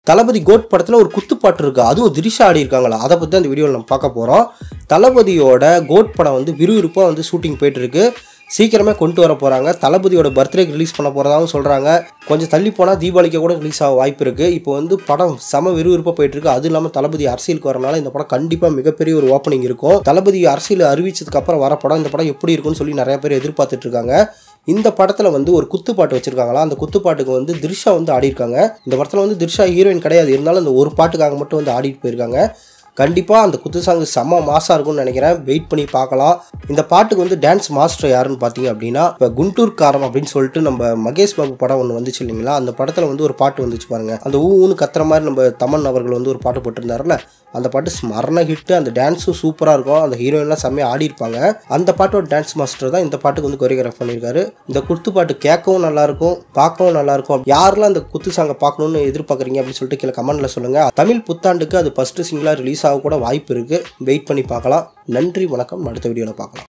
தளபதி code படத்தில் ஒரு குத்துப்பாட்டு இருக்கு அதுவும் திரிஷா ஆடி இருக்காங்களா அதை பற்றி அந்த வீடியோவில் நம்ம பார்க்க போகிறோம் தளபதியோட கோட் படம் வந்து விறுவிறுப்பாக வந்து ஷூட்டிங் போயிட்டு இருக்கு சீக்கிரமே கொண்டு வர போகிறாங்க தளபதியோட பர்த்டேக்கு ரிலீஸ் பண்ண போகிறதாகவும் சொல்கிறாங்க கொஞ்சம் தள்ளி போனால் தீபாவளிக்கு கூட ரிலீஸ் ஆக வாய்ப்பு இருக்குது இப்போ வந்து படம் செம விறுவிறுப்பாக போயிட்டு இருக்கு அது இல்லாமல் தளபதி அரசியலுக்கு வரனால இந்த படம் கண்டிப்பாக மிகப்பெரிய ஒரு ஓப்பனிங் இருக்கும் தளபதி அரசியல் அறிவிச்சதுக்கு அப்புறம் வர படம் இந்த படம் எப்படி இருக்கும்னு சொல்லி நிறைய பேர் எதிர்பார்த்துட்டு இருக்காங்க இந்த படத்தில் வந்து ஒரு குத்துப்பாட்டு வச்சிருக்காங்களா அந்த குத்துப்பாட்டுக்கு வந்து திரிஷா வந்து ஆடிருக்காங்க இந்த படத்தில் வந்து திரிஷா ஹீரோயின் கிடையாது இருந்தாலும் இந்த ஒரு பாட்டுக்காக மட்டும் வந்து ஆடிட்டு போயிருக்காங்க கண்டிப்பாக அந்த குத்து சாங் செம்ம மாசாக இருக்கும்னு நினைக்கிறேன் வெயிட் பண்ணி பார்க்கலாம் இந்த பாட்டுக்கு வந்து டான்ஸ் மாஸ்டர் யாருன்னு பார்த்தீங்க அப்படின்னா இப்போ குண்டூர் காரம் அப்படின்னு சொல்லிட்டு நம்ம மகேஷ் பாபு படம் ஒன்று வந்துச்சு இல்லைங்களா அந்த படத்தில் வந்து ஒரு பாட்டு வந்துச்சு பாருங்க அந்த ஊ ஊன்னு கத்துற மாதிரி நம்ம தமன் அவர்கள் வந்து ஒரு பாட்டு போட்டிருந்தாருல அந்த பாட்டு ஸ்மரண ஹிட்டு அந்த டான்ஸும் சூப்பராக இருக்கும் அந்த ஹீரோயின்லாம் செம்மையாக ஆடி இருப்பாங்க அந்த பாட்டோட டான்ஸ் மாஸ்டர் தான் இந்த பாட்டுக்கு வந்து கொரியோகிராஃப் பண்ணியிருக்காரு இந்த குத்து பாட்டு கேட்கவும் நல்லாயிருக்கும் பார்க்கவும் நல்லாயிருக்கும் யாரெல்லாம் அந்த குத்து சாங்கை பார்க்கணுன்னு எதிர்பார்க்குறீங்க அப்படின்னு சொல்லிட்டு கீழே கமெண்ட்டில் சொல்லுங்கள் தமிழ் புத்தாண்டுக்கு அது ஃபஸ்ட்டு சிங்கிளாக ரிலீஸ் ஆக கூட வாய்ப்பு இருக்குது வெயிட் பண்ணி பார்க்கலாம் நன்றி வணக்கம் அடுத்த வீடியோவில் பார்க்கலாம்